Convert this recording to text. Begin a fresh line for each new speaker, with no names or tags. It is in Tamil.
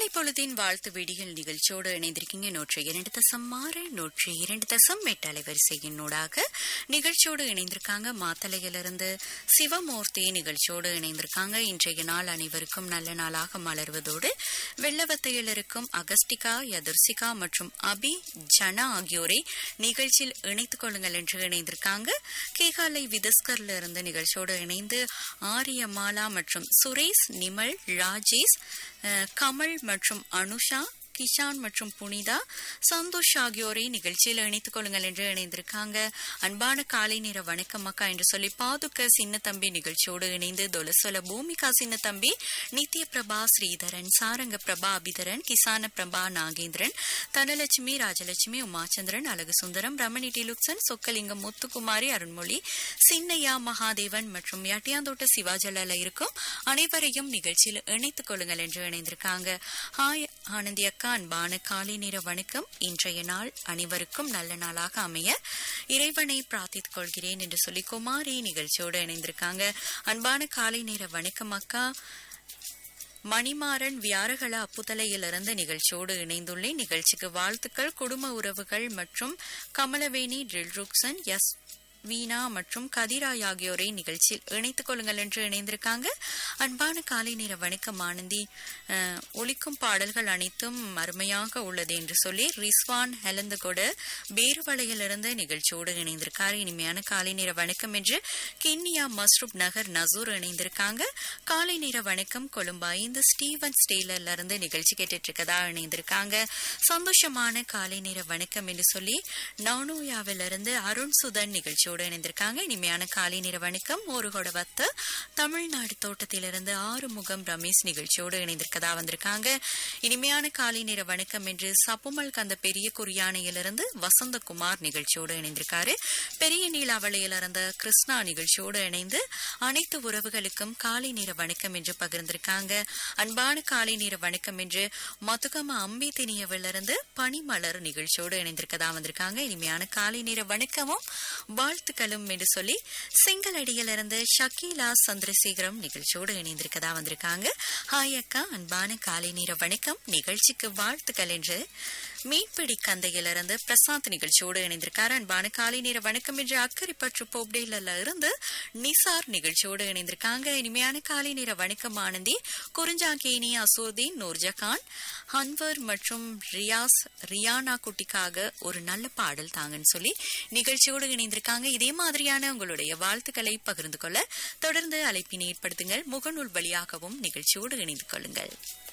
பொழுதின் வாழ்த்து வீடிகள் நிகழ்ச்சியோடு இணைந்திருக்கீங்க நூற்றி இரண்டு தசம் ஆறு நூற்றி இரண்டு தசம் எட்டு அலைவரிசையினூடாக நிகழ்ச்சியோடு இணைந்திருக்காங்க மாத்தளையிலிருந்து சிவமூர்த்தி நிகழ்ச்சியோடு இணைந்திருக்காங்க இன்றைய நாள் அனைவருக்கும் நல்ல நாளாக மலர்வதோடு வெள்ளவத்தையில் இருக்கும் அகஸ்டிகா யதுர்சிகா மற்றும் அபி ஜனா ஆகியோரை நிகழ்ச்சியில் இணைத்துக் கொள்ளுங்கள் என்று இணைந்திருக்காங்க கேகாலை விதஸ்கர்ல இருந்து நிகழ்ச்சியோடு இணைந்து ஆரியமாலா மற்றும் சுரேஷ் நிமல் ராஜேஷ் அஹ், கமல் மற்றும் அனுஷா கிஷான் மற்றும் புனிதா சந்தோஷ் ஆகியோரை நிகழ்ச்சியில் இணைத்துக் கொள்ளுங்கள் என்று இணைந்திருக்காங்க அன்பான காலை நேர வணக்கம் அக்கா என்று சொல்லி பாதுக்க சின்ன தம்பி நிகழ்ச்சியோடு இணைந்து தொலசொல பூமிகா சின்ன தம்பி நித்ய பிரபா ஸ்ரீதரன் சாரங்க பிரபா அபிதரன் கிசான பிரபா நாகேந்திரன் தனலட்சுமி ராஜலட்சுமி உமாச்சந்திரன் அழகு சுந்தரம் ரமணி டிலுக்சன் சொக்கலிங்கம் முத்துக்குமாரி அருண்மொழி சின்னையா மகாதேவன் மற்றும் யாட்டியாந்தோட்ட சிவாஜலால இருக்கும் அனைவரையும் நிகழ்ச்சியில் இணைத்துக் கொள்ளுங்கள் என்று இணைந்திருக்காங்க ஹாய் ஆனந்தி அக்கா அன்பான காலை நேர வணக்கம் இன்றைய நாள் அனைவருக்கும் நல்ல நாளாக அமைய இறைவனை பிரார்த்தித்துக் கொள்கிறேன் என்று சொல்லி குமாரி நிகழ்ச்சியோடு இணைந்திருக்காங்க அன்பான காலை நேர வணக்கம் அக்கா மணிமாறன் வியாரகள அப்புதலையிலிருந்து நிகழ்ச்சியோடு இணைந்துள்ளேன் நிகழ்ச்சிக்கு வாழ்த்துக்கள் குடும்ப உறவுகள் மற்றும் கமலவேணி ட்ரில்ருக்சன் எஸ் வீணா மற்றும் கதிராய் ஆகியோரை நிகழ்ச்சியில் இணைத்துக் கொள்ளுங்கள் என்று இணைந்திருக்காங்க அன்பான காலை நேர வணக்கம் ஆனந்தி அஹ், ஒலிக்கும் பாடல்கள் அனைத்தும் அருமையாக உள்ளது என்று சொல்லி ரிஸ்வான் ஹெலந்தகொட பேருவளையிலிருந்து நிகழ்ச்சியோடு இணைந்திருக்காரு இனிமையான காலை நேர வணக்கம் என்று கிண்ணியா மஸ்ரூப் நகர் நசூர் இணைந்திருக்காங்க காலை நேர வணக்கம் கொழும்பு ஐந்து ஸ்டீவன் ஸ்டேலர்ல இருந்து நிகழ்ச்சி கேட்டுட்டு இருக்கதா இணைந்திருக்காங்க சந்தோஷமான காலை நேர வணக்கம் என்று சொல்லி நவுனோயாவிலிருந்து அருண் சுதன் நிகழ்ச்சியோடு இணைந்திருக்காங்க இனிமையான காலை நேர வணக்கம் ஒரு வத்த தமிழ்நாடு தோட்டத்திலிருந்து ஆறுமுகம் ரமேஷ் நிகழ்ச்சியோடு இணைந்திருக்கதா வந்திருக்காங்க இனிமையான காலை நேர வணக்கம் என்று சப்புமல் கந்த பெரிய குறியானையிலிருந்து வசந்தகுமார் நிகழ்ச்சியோடு இணைந்திருக்காரு பெரிய நீலாவளையிலிருந்து கிருஷ்ணா நிகழ்ச்சியோடு இணைந்து அனைத்து உறவுகளுக்கும் காலை நேர வணக்கம் என்று பகிர்ந்திருக்காங்க அன்பான காலை நேர வணக்கம் என்று மதுகம அம்பி திணியவிலிருந்து பனிமலர் நிகழ்ச்சியோடு இணைந்திருக்கதா வந்திருக்காங்க இனிமையான காலை நேர வணக்கமும் வாழ்த்துக்களும் என்று சொல்லி செங்கலடியிலிருந்து ஷக்கீலா சந்திரசேகரம் நிகழ்ச்சியோடு இணைந்திருக்கதா வந்திருக்காங்க ஹாய் அக்கா அன்பான காலை நேர வணக்கம் நிகழ்ச்சிக்கு வாழ்த்துக்கள் என்று மீன்பிடி கந்தையிலிருந்து பிரசாந்த் நிகழ்ச்சியோடு இணைந்திருக்காரு அன்பான காலை நேர வணக்கம் என்று அக்கறைப்பற்று போப்டேல இருந்து நிசார் நிகழ்ச்சியோடு இணைந்திருக்காங்க இனிமையான காலை நேர வணக்கம் ஆனந்தி குறிஞ்சாங்கேனி அசூர்தீன் நூர்ஜகான் ஹன்வர் மற்றும் ரியாஸ் ரியானா குட்டிக்காக ஒரு நல்ல பாடல் தாங்கன்னு சொல்லி நிகழ்ச்சியோடு இணைந்திருக்காங்க இதே மாதிரியான உங்களுடைய வாழ்த்துக்களை பகிர்ந்து கொள்ள தொடர்ந்து அழைப்பினை ஏற்படுத்துங்கள் முகநூல் வழியாகவும் நிகழ்ச்சியோடு இணைந்து கொள்ளுங்கள்